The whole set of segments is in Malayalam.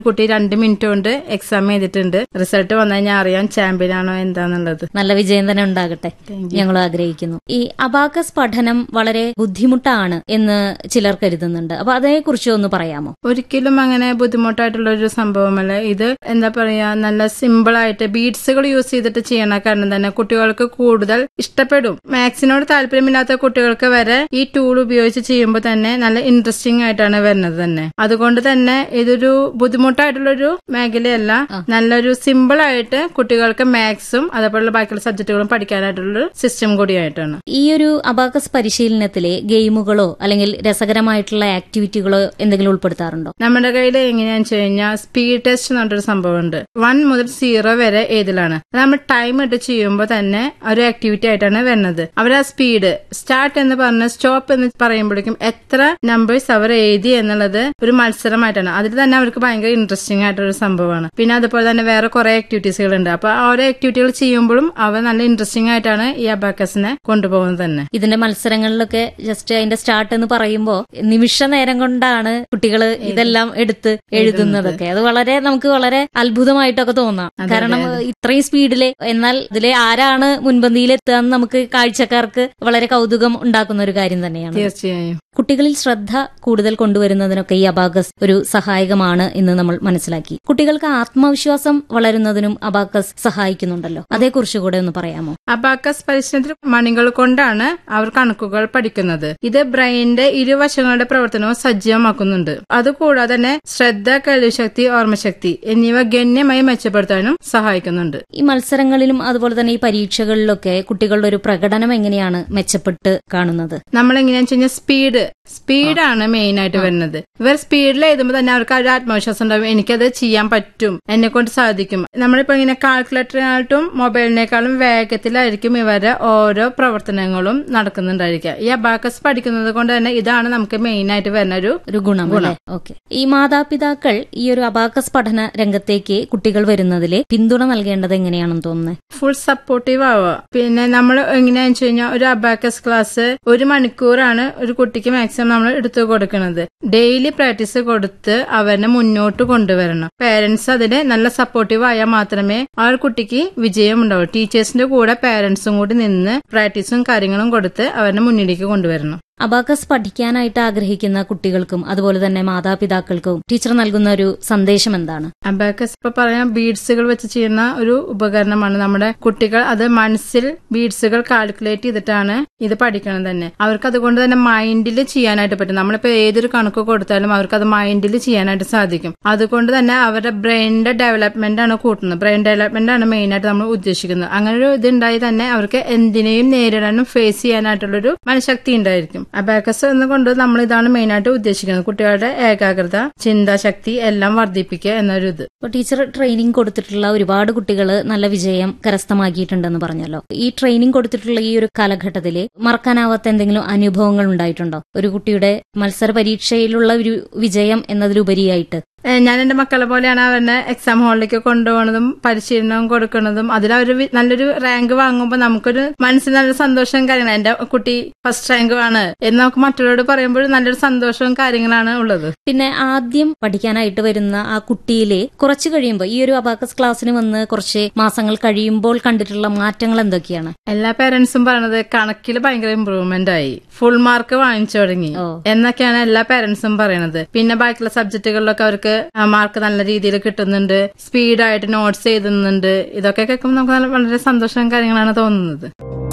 കുട്ടി രണ്ട് മിനിറ്റ് കൊണ്ട് എക്സാം ചെയ്തിട്ടുണ്ട് റിസൾട്ട് വന്നു കഴിഞ്ഞാൽ അറിയാം ചാമ്പ്യൻ ആണോ എന്താന്നുള്ളത് നല്ല വിജയം തന്നെ ഉണ്ടാകട്ടെ ഞങ്ങൾ ആഗ്രഹിക്കുന്നു ഈ അബാക്കസ് പഠനം വളരെ ബുദ്ധിമുട്ടാണ് എന്ന് ചിലർ കരുതുന്നുണ്ട് അപ്പൊ അതേക്കുറിച്ച് ഒന്ന് പറയാമോ ഒരിക്കലും അങ്ങനെ ബുദ്ധിമുട്ടായിട്ടുള്ള ഒരു സംഭവമല്ല ഇത് എന്താ പറയാ നല്ല സിമ്പിൾ ആയിട്ട് ബീഡ്സുകൾ യൂസ് ചെയ്തിട്ട് ചെയ്യണ കാരണം തന്നെ കുട്ടികൾക്ക് കൂടുതൽ ഇഷ്ടപ്പെടും മാത്സിനോട് താല്പര്യമില്ലാത്ത കുട്ടികൾക്ക് വരെ ഈ ടൂൾ ഉപയോഗിച്ച് ചെയ്യുമ്പോൾ തന്നെ നല്ല ഇൻട്രസ്റ്റിംഗ് ആയിട്ടാണ് വരുന്നത് തന്നെ അതുകൊണ്ട് തന്നെ ഇതൊരു ബുദ്ധിമുട്ടായിട്ടുള്ളൊരു മേഖലയല്ല നല്ലൊരു സിമ്പിൾ ആയിട്ട് കുട്ടികൾക്ക് മാത്സും അതേപോലുള്ള ബാക്കിയുള്ള സബ്ജക്റ്റുകളും പഠിക്കാനായിട്ടുള്ള സിസ്റ്റം കൂടിയായിട്ടാണ് ഈ ഒരു അബാക്കസ് പരിശീലനത്തിലെ ഗെയിമുകളോ അല്ലെങ്കിൽ രസകരമായിട്ടുള്ള ആക്ടിവിറ്റികളോ എന്തെങ്കിലും ഉൾപ്പെടുത്താറുണ്ടോ നമ്മുടെ കയ്യിൽ എങ്ങനെയാന്ന് വെച്ച് കഴിഞ്ഞാൽ സ്പീഡ് ടെസ്റ്റ് എന്ന് പറഞ്ഞൊരു സംഭവമുണ്ട് വൺ മുതൽ സീറോ വരെ ഏതിലാണ് അത് നമ്മൾ ടൈം ഇട്ട് ചെയ്യുമ്പോൾ തന്നെ ഒരു ആക്ടിവിറ്റി ആയിട്ടാണ് വരുന്നത് അവർ ആ സ്പീഡ് സ്റ്റാർട്ട് എന്ന് പറഞ്ഞ് സ്റ്റോപ്പ് എന്ന് പറയുമ്പോഴേക്കും എത്ര നമ്പേഴ്സ് അവർ എഴുതി എന്നുള്ളത് ഒരു മത്സരമായിട്ടാണ് അതിൽ തന്നെ അവർക്ക് ഭയങ്കര ഇൻട്രസ്റ്റിംഗ് ആയിട്ടൊരു സംഭവമാണ് പിന്നെ അതുപോലെ തന്നെ വേറെ കുറെ ആക്ടിവിറ്റീസുകൾ ഉണ്ട് അപ്പൊ ആ ഓരോ ആക്ടിവിറ്റികൾ ചെയ്യുമ്പോഴും അവർ നല്ല ഇൻട്രസ്റ്റിംഗ് ആയിട്ടാണ് ഈ അബാക്കസിനെ കൊണ്ടുപോകുന്നത് തന്നെ ഇതിന്റെ മത്സരങ്ങളിലൊക്കെ ജസ്റ്റ് അതിന്റെ സ്റ്റാർട്ട് എന്ന് പറയുമ്പോ നിമിഷ നേരം കൊണ്ടാണ് കുട്ടികൾ ഇതെല്ലാം എടുത്ത് എഴുതുന്നതൊക്കെ അത് വളരെ നമുക്ക് വളരെ അത്ഭുതമായിട്ടൊക്കെ തോന്നാം കാരണം ഇത്രയും സ്പീഡില് എന്നാൽ ഇതിലെ ആരാണ് മുൻപന്തിയിൽ എത്തുക എന്ന് നമുക്ക് കാഴ്ചക്കാർക്ക് വളരെ കൗതുകം ഉണ്ടാക്കുന്ന ഒരു കാര്യം തന്നെയാണ് തീർച്ചയായും കുട്ടികളിൽ ശ്രദ്ധ കൂടുതൽ കൊണ്ടുവരുന്നതിനൊക്കെ ഈ അബാക്കസ് ഒരു സഹായകമാണ് എന്ന് നമ്മൾ മനസ്സിലാക്കി കുട്ടികൾക്ക് ആത്മവിശ്വാസം വളരുന്നതിനും അബാക്കസ് സഹായിക്കുന്നുണ്ടല്ലോ അതേക്കുറിച്ച് കൂടെ ഒന്ന് പറയാമോ അബാക്കസ് പരിശീലനത്തിൽ മണികൾ കൊണ്ടാണ് അവർ കണക്കുകൾ പഠിക്കുന്നത് ഇത് ബ്രെയിനിന്റെ ഇരുവശങ്ങളുടെ പ്രവർത്തനവും സജീവമാക്കുന്നുണ്ട് അതുകൂടാതെ തന്നെ ശ്രദ്ധ കഴിവുശക്തി ഓർമ്മശക്തി എന്നിവ ഗണ്യമായി മെച്ചപ്പെടുത്താനും സഹായിക്കുന്നുണ്ട് ഈ മത്സരങ്ങളിലും അതുപോലെ തന്നെ ഈ പരീക്ഷകളിലൊക്കെ കുട്ടികളുടെ ഒരു പ്രകടനം എങ്ങനെയാണ് മെച്ചപ്പെട്ട് കാണുന്നത് നമ്മൾ എങ്ങനെയാന്ന് വെച്ച് കഴിഞ്ഞാൽ സ്പീഡ് സ്പീഡാണ് മെയിൻ ആയിട്ട് വരുന്നത് ഇവർ സ്പീഡിൽ എഴുതുമ്പോൾ തന്നെ അവർക്ക് ആ ഒരു ആത്മവിശ്വാസം ഉണ്ടാവും എനിക്കത് ചെയ്യാൻ പറ്റും എന്നെ കൊണ്ട് സാധിക്കും നമ്മളിപ്പോ ഇങ്ങനെ കാൽക്കുലേറ്ററിനായിട്ടും മൊബൈലിനേക്കാളും വേഗത്തിലായിരിക്കും ഇവരുടെ ഓരോ പ്രവർത്തനങ്ങളും നടക്കുന്നുണ്ടായിരിക്കുക ഈ അബാക്കസ് പഠിക്കുന്നത് കൊണ്ട് തന്നെ ഇതാണ് നമുക്ക് മെയിൻ ആയിട്ട് വരുന്ന ഒരു ഒരു ഗുണം അല്ലേ ഓക്കെ ഈ മാതാപിതാക്കൾ ഈ ഒരു അബാക്കസ് പഠന രംഗത്തേക്ക് കുട്ടികൾ വരുന്നതിലെ പിന്തുണ നൽകേണ്ടത് എങ്ങനെയാണെന്ന് തോന്നുന്നത് ഫുൾ സപ്പോർട്ടീവ് ആവുക പിന്നെ നമ്മൾ എങ്ങനെയാന്ന് വെച്ച് കഴിഞ്ഞാൽ ഒരു അബാക്കസ് ക്ലാസ് ഒരു മണിക്കൂറാണ് ഒരു കുട്ടിക്ക് മാക്സിമം നമ്മൾ എടുത്തു കൊടുക്കുന്നത് ഡെയിലി പ്രാക്ടീസ് കൊടുത്ത് അവരെ മുന്നോട്ട് കൊണ്ടുവരണം പേരൻസ് അതിന് നല്ല സപ്പോർട്ടീവ് ആയാൽ മാത്രമേ ആ ഒരു കുട്ടിക്ക് വിജയം ഉണ്ടാവൂ ടീച്ചേഴ്സിന്റെ കൂടെ പേരൻസും കൂടി നിന്ന് പ്രാക്ടീസും കാര്യങ്ങളും കൊടുത്ത് അവരെ മുന്നിലേക്ക് കൊണ്ടുവരണം അബാക്കസ് പഠിക്കാനായിട്ട് ആഗ്രഹിക്കുന്ന കുട്ടികൾക്കും അതുപോലെ തന്നെ മാതാപിതാക്കൾക്കും ടീച്ചർ നൽകുന്ന ഒരു സന്ദേശം എന്താണ് അബാക്കസ് ഇപ്പൊ പറയാം ബീഡ്സുകൾ വെച്ച് ചെയ്യുന്ന ഒരു ഉപകരണമാണ് നമ്മുടെ കുട്ടികൾ അത് മനസ്സിൽ ബീഡ്സുകൾ കാൽക്കുലേറ്റ് ചെയ്തിട്ടാണ് ഇത് പഠിക്കണം തന്നെ അവർക്ക് അതുകൊണ്ട് തന്നെ മൈൻഡിൽ ചെയ്യാനായിട്ട് പറ്റും നമ്മളിപ്പോ ഏതൊരു കണക്ക് കൊടുത്താലും അവർക്ക് അത് മൈൻഡിൽ ചെയ്യാനായിട്ട് സാധിക്കും അതുകൊണ്ട് തന്നെ അവരുടെ ബ്രെയിനിന്റെ ഡെവലപ്മെന്റ് ആണ് കൂട്ടുന്നത് ബ്രെയിൻ ഡെവലപ്മെന്റ് ആണ് മെയിൻ ആയിട്ട് നമ്മൾ ഉദ്ദേശിക്കുന്നത് അങ്ങനെ ഒരു ഇതുണ്ടായി തന്നെ അവർക്ക് എന്തിനേയും നേരിടാനും ഫേസ് ചെയ്യാനായിട്ടുള്ളൊരു മനഃശക്തി ഉണ്ടായിരിക്കും അബാക്കസ് എന്നുകൊണ്ട് നമ്മൾ ഇതാണ് മെയിൻ ആയിട്ട് ഉദ്ദേശിക്കുന്നത് കുട്ടികളുടെ ഏകാഗ്രത ചിന്താശക്തി എല്ലാം വർദ്ധിപ്പിക്കുക എന്നൊരു ഇത് ഇപ്പൊ ടീച്ചർ ട്രെയിനിങ് കൊടുത്തിട്ടുള്ള ഒരുപാട് കുട്ടികൾ നല്ല വിജയം കരസ്ഥമാക്കിയിട്ടുണ്ടെന്ന് പറഞ്ഞല്ലോ ഈ ട്രെയിനിങ് കൊടുത്തിട്ടുള്ള ഈ ഒരു കാലഘട്ടത്തില് മറക്കാനാവാത്ത എന്തെങ്കിലും അനുഭവങ്ങൾ ഉണ്ടായിട്ടുണ്ടോ ഒരു കുട്ടിയുടെ മത്സര പരീക്ഷയിലുള്ള ഒരു വിജയം എന്നതിലുപരിയായിട്ട് ഏ, ഞാൻ എന്റെ മക്കളെ പോലെയാണ് അവരുടെ എക്സാം ഹാളിലേക്ക് കൊണ്ടുപോകുന്നതും പരിശീലനം കൊടുക്കുന്നതും അതിൽ അവർ നല്ലൊരു റാങ്ക് വാങ്ങുമ്പോൾ നമുക്കൊരു മനസ്സിന് നല്ലൊരു സന്തോഷവും കാര്യങ്ങളും എന്റെ കുട്ടി ഫസ്റ്റ് റാങ്ക് ആണ് എന്ന് നമുക്ക് മറ്റുള്ളവരോട് പറയുമ്പോൾ നല്ലൊരു സന്തോഷവും കാര്യങ്ങളാണ് ഉള്ളത് പിന്നെ ആദ്യം പഠിക്കാനായിട്ട് വരുന്ന ആ കുട്ടിയിലെ കുറച്ച് കഴിയുമ്പോൾ ഈ ഒരു അബാക്കസ് ക്ലാസ്സിന് വന്ന് കുറച്ച് മാസങ്ങൾ കഴിയുമ്പോൾ കണ്ടിട്ടുള്ള മാറ്റങ്ങൾ എന്തൊക്കെയാണ് എല്ലാ പേരൻസും പറയണത് കണക്കിൽ ഭയങ്കര ഇമ്പ്രൂവ്മെന്റ് ആയി ഫുൾ മാർക്ക് വാങ്ങിച്ചു തുടങ്ങി ഓ. എന്നൊക്കെയാണ് എല്ലാ പേരൻസും പറയണത് പിന്നെ ബാക്കിയുള്ള സബ്ജക്റ്റുകളിലൊക്കെ അവർക്ക് മാർക്ക് നല്ല രീതിയിൽ കിട്ടുന്നുണ്ട് സ്പീഡായിട്ട് നോട്ട്സ് എഴുതുന്നുണ്ട് ഇതൊക്കെ കേൾക്കുമ്പോൾ നമുക്ക് നല്ല- വളരെ സന്തോഷവും കാര്യങ്ങളാണ് തോന്നുന്നത്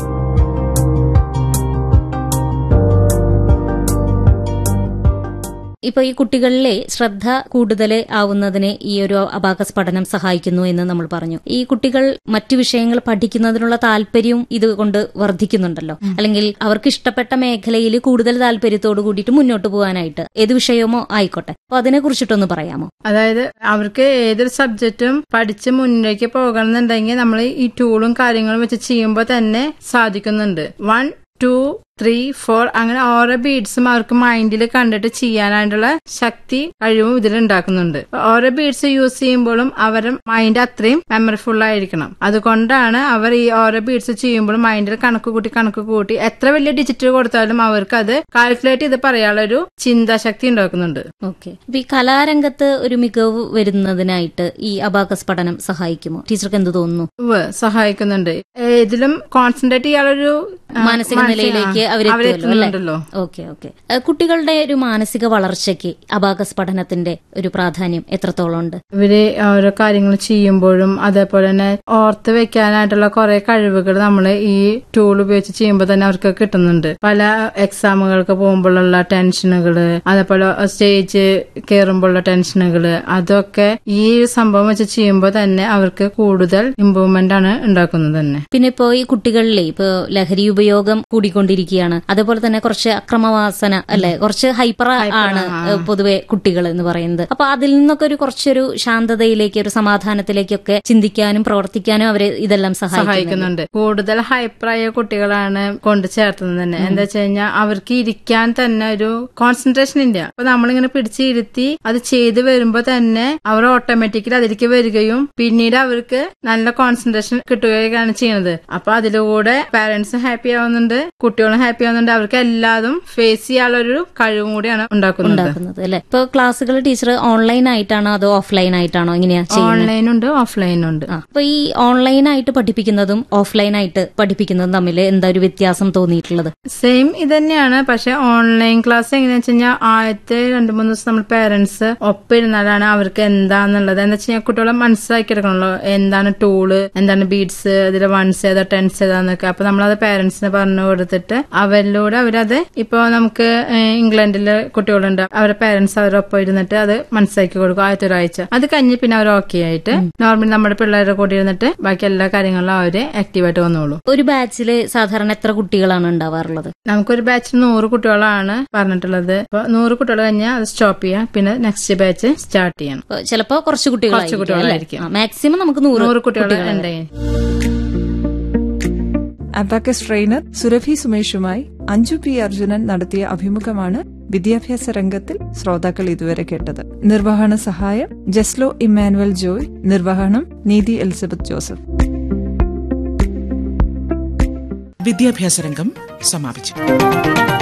ഇപ്പൊ ഈ കുട്ടികളിലെ ശ്രദ്ധ കൂടുതൽ ആവുന്നതിന് ഈ ഒരു അബാക്കസ് പഠനം സഹായിക്കുന്നു എന്ന് നമ്മൾ പറഞ്ഞു ഈ കുട്ടികൾ മറ്റു വിഷയങ്ങൾ പഠിക്കുന്നതിനുള്ള താല്പര്യവും ഇതുകൊണ്ട് വർദ്ധിക്കുന്നുണ്ടല്ലോ അല്ലെങ്കിൽ അവർക്ക് ഇഷ്ടപ്പെട്ട മേഖലയിൽ കൂടുതൽ താല്പര്യത്തോട് കൂടിയിട്ട് മുന്നോട്ട് പോകാനായിട്ട് ഏത് വിഷയമോ ആയിക്കോട്ടെ അപ്പൊ അതിനെ കുറിച്ചിട്ടൊന്ന് പറയാമോ അതായത് അവർക്ക് ഏതൊരു സബ്ജക്റ്റും പഠിച്ച് മുന്നിലേക്ക് പോകണമെന്നുണ്ടെങ്കിൽ നമ്മൾ ഈ ടൂളും കാര്യങ്ങളും വെച്ച് ചെയ്യുമ്പോൾ തന്നെ സാധിക്കുന്നുണ്ട് വൺ ടു ത്രീ ഫോർ അങ്ങനെ ഓരോ ബീഡ്സും അവർക്ക് മൈൻഡിൽ കണ്ടിട്ട് ചെയ്യാനായിട്ടുള്ള ശക്തി കഴിവും ഇതിൽ ഉണ്ടാക്കുന്നുണ്ട് ഓരോ ബീഡ്സ് യൂസ് ചെയ്യുമ്പോഴും അവരുടെ മൈൻഡ് അത്രയും മെമ്മറിഫുൾ ആയിരിക്കണം അതുകൊണ്ടാണ് അവർ ഈ ഓരോ ബീഡ്സ് ചെയ്യുമ്പോഴും മൈൻഡിൽ കണക്ക് കൂട്ടി കണക്ക് കൂട്ടി എത്ര വലിയ ഡിജിറ്റ് കൊടുത്താലും അവർക്ക് അത് കാൽക്കുലേറ്റ് ചെയ്ത് പറയാനുള്ള ഒരു ചിന്താശക്തി ഉണ്ടാക്കുന്നുണ്ട് ഓക്കെ അപ്പൊ ഈ കലാരംഗത്ത് ഒരു മികവ് വരുന്നതിനായിട്ട് ഈ അബാക്കസ് പഠനം സഹായിക്കുമോ ടീച്ചർക്ക് എന്ത് തോന്നുന്നു ഉവ്വ് സഹായിക്കുന്നുണ്ട് ഏ, ഇതിലും കോൺസെൻട്രേറ്റ് ചെയ്യാനൊരു ആ, മാനസിക മാനസിക- നിലയിലേക്ക് ആ, അവരെത്തുമല്ലോ അല്ലേ അവരെത്തുന്നുണ്ടല്ലോ ഓക്കെ ഓക്കെ ഏഹ് കുട്ടികളുടെ ഒരു മാനസിക വളർച്ചയ്ക്ക് അബാകസ് പഠനത്തിന്റെ ഒരു പ്രാധാന്യം എത്രത്തോളം ഉണ്ട് ഇവര് ഓരോ കാര്യങ്ങൾ ചെയ്യുമ്പോഴും അതേപോലെ തന്നെ ഓർത്ത് വെക്കാനായിട്ടുള്ള കുറെ കഴിവുകൾ നമ്മൾ ഈ ടൂൾ ഉപയോഗിച്ച് ചെയ്യുമ്പോൾ തന്നെ അവർക്ക് കിട്ടുന്നുണ്ട് പല എക്സാമുകൾക്ക് പോകുമ്പോഴുള്ള ടെൻഷനുകള് അതേപോലെ സ്റ്റേജ് കയറുമ്പോഴുള്ള ടെൻഷനുകള് അതൊക്കെ ഈ സംഭവം വെച്ച് ചെയ്യുമ്പോൾ തന്നെ അവർക്ക് കൂടുതൽ ഇമ്പ്രൂവ്മെന്റ് ആണ് ഉണ്ടാക്കുന്നത് തന്നെ പിന്നെ ഇപ്പോ ഈ കുട്ടികളിലെ ഇപ്പോ ലഹരി ഉപയോഗം കൂടിക്കൊണ്ടിരിക്കുകയാണ് അതേപോലെ തന്നെ കുറച്ച് അക്രമവാസന അല്ലെ കുറച്ച് ഹൈപ്പർ ആണ് ഏഹ് പൊതുവെ കുട്ടികൾ എന്ന് പറയുന്നത് അപ്പൊ അതിൽ നിന്നൊക്കെ ഒരു കുറച്ചൊരു ശാന്തതയിലേക്ക് ഒരു സമാധാനത്തിലേക്കൊക്കെ ചിന്തിക്കാനും പ്രവർത്തിക്കാനും അവരെ ഇതെല്ലാം സഹായിക്കുന്നു സഹായിക്കുന്നുണ്ട് കൂടുതൽ ഹൈപ്പറായ കുട്ടികളാണ് കൊണ്ട് ചേർത്തുന്നത് തന്നെ എന്താ വെച്ച് കഴിഞ്ഞാൽ അവർക്ക് ഇരിക്കാൻ തന്നെ ഒരു കോൺസെൻട്രേഷൻ ഇല്ല അപ്പൊ നമ്മളിങ്ങനെ പിടിച്ചിരുത്തി അത് ചെയ്തു വരുമ്പോ തന്നെ അവർ ഓട്ടോമാറ്റിക്കലി അതിലേക്ക് വരികയും പിന്നീട് അവർക്ക് നല്ല കോൺസെൻട്രേഷൻ കിട്ടുകയാണ് ചെയ്യുന്നത് അപ്പൊ അതിലൂടെ പാരന്റ്സും ഹാപ്പി ആവുന്നുണ്ട് കുട്ടികളും ഹാപ്പി ആവുന്നുണ്ട് അവർക്ക് എല്ലാതും ഫേസ് ചെയ്യാനുള്ള ഒരു കഴിവും കൂടിയാണ് ഉണ്ടാക്കുന്നത് ഉണ്ടാക്കുന്നത് അല്ലെ ഇപ്പൊ ക്ലാസ്സുകൾ ടീച്ചർ ഓൺലൈൻ ആയിട്ടാണോ അതോ ഓഫ്ലൈൻ ആയിട്ടാണോ എങ്ങനെയാ ചെയ്യുന്നത് ഓൺലൈൻ ഉണ്ട് ഓഫ്ലൈൻ ഉണ്ട് ആ, അപ്പൊ ഈ ഓൺലൈൻ ആയിട്ട് പഠിപ്പിക്കുന്നതും ഓഫ്ലൈൻ ആയിട്ട് പഠിപ്പിക്കുന്നതും തമ്മിൽ എന്താ ഒരു വ്യത്യാസം തോന്നിയിട്ടുള്ളത് സെയിം ഇത് തന്നെയാണ് പക്ഷെ ഓൺലൈൻ ക്ലാസ് എങ്ങനെയാ വെച്ച് കഴിഞ്ഞാൽ ആദ്യത്തെ രണ്ടു മൂന്ന് ദിവസം നമ്മൾ പേരന്റ്സ് ഒപ്പം ഇരുന്നാലാണ് അവർക്ക് എന്താന്നുള്ളത് എന്താ വെച്ച് കഴിഞ്ഞാൽ കുട്ടികളെ മനസ്സിലാക്കി എടുക്കണല്ലോ എന്താണ് ടൂള് എന്താണ് ബീഡ്സ് അതിൽ വൺസ് ഏതാ ടെൻസ് ഏതാന്നൊക്കെ അപ്പൊ നമ്മളത് പേരന്റ്സിന് പറഞ്ഞു കൊടുത്തിട്ട് അവരിലൂടെ അവരത് ഇപ്പൊ നമുക്ക് ഏഹ്, ഇംഗ്ലണ്ടിലെ കുട്ടികളുണ്ട് അവരുടെ പേരന്റ്സ് അവരൊപ്പം ഇരുന്നിട്ട് അത് മനസ്സിലാക്കി കൊടുക്കും ആദ്യത്തെ ഒരാഴ്ച അത് കഴിഞ്ഞ് പിന്നെ അവർ ഓക്കെ ആയിട്ട് നോർമലി നമ്മുടെ പിള്ളേരുടെ കൂടെ ഇരുന്നിട്ട് ബാക്കി എല്ലാ കാര്യങ്ങളിലും അവര് ആക്റ്റീവായിട്ട് വന്നോളൂ ഒരു ബാച്ചില് സാധാരണ എത്ര കുട്ടികളാണ് ഉണ്ടാവാറുള്ളത് നമുക്കൊരു ബാച്ചിൽ നൂറ് കുട്ടികളാണ് പറഞ്ഞിട്ടുള്ളത് അപ്പൊ നൂറ് കുട്ടികൾ കഴിഞ്ഞാൽ അത് സ്റ്റോപ്പ് ചെയ്യാം പിന്നെ നെക്സ്റ്റ് ബാച്ച് സ്റ്റാർട്ട് ചെയ്യണം ഇപ്പൊ ചിലപ്പോ കുറച്ച് കുട്ടികളായിരിക്കും കുട്ടികളായിരിക്കും. അല്ലേ? ആ, മാക്സിമം നമുക്ക് നൂറ് നൂറ് കുട്ടികൾ കുട്ടികളെ ഉണ്ട് അബാക്കസ് ട്രെയിനർ സുരഭി സുമേഷുമായി അഞ്ജു പി അർജുനൻ നടത്തിയ അഭിമുഖമാണ് വിദ്യാഭ്യാസ രംഗത്തിൽ ശ്രോതാക്കൾ ഇതുവരെ കേട്ടത് നിർവഹണ സഹായം ജസ്ലോ ഇമ്മാനുവൽ ജോയ് നിർവഹണം നീതി എലിസബത്ത് ജോസഫ് വിദ്യാഭ്യാസ രംഗം സമാപിച്ചു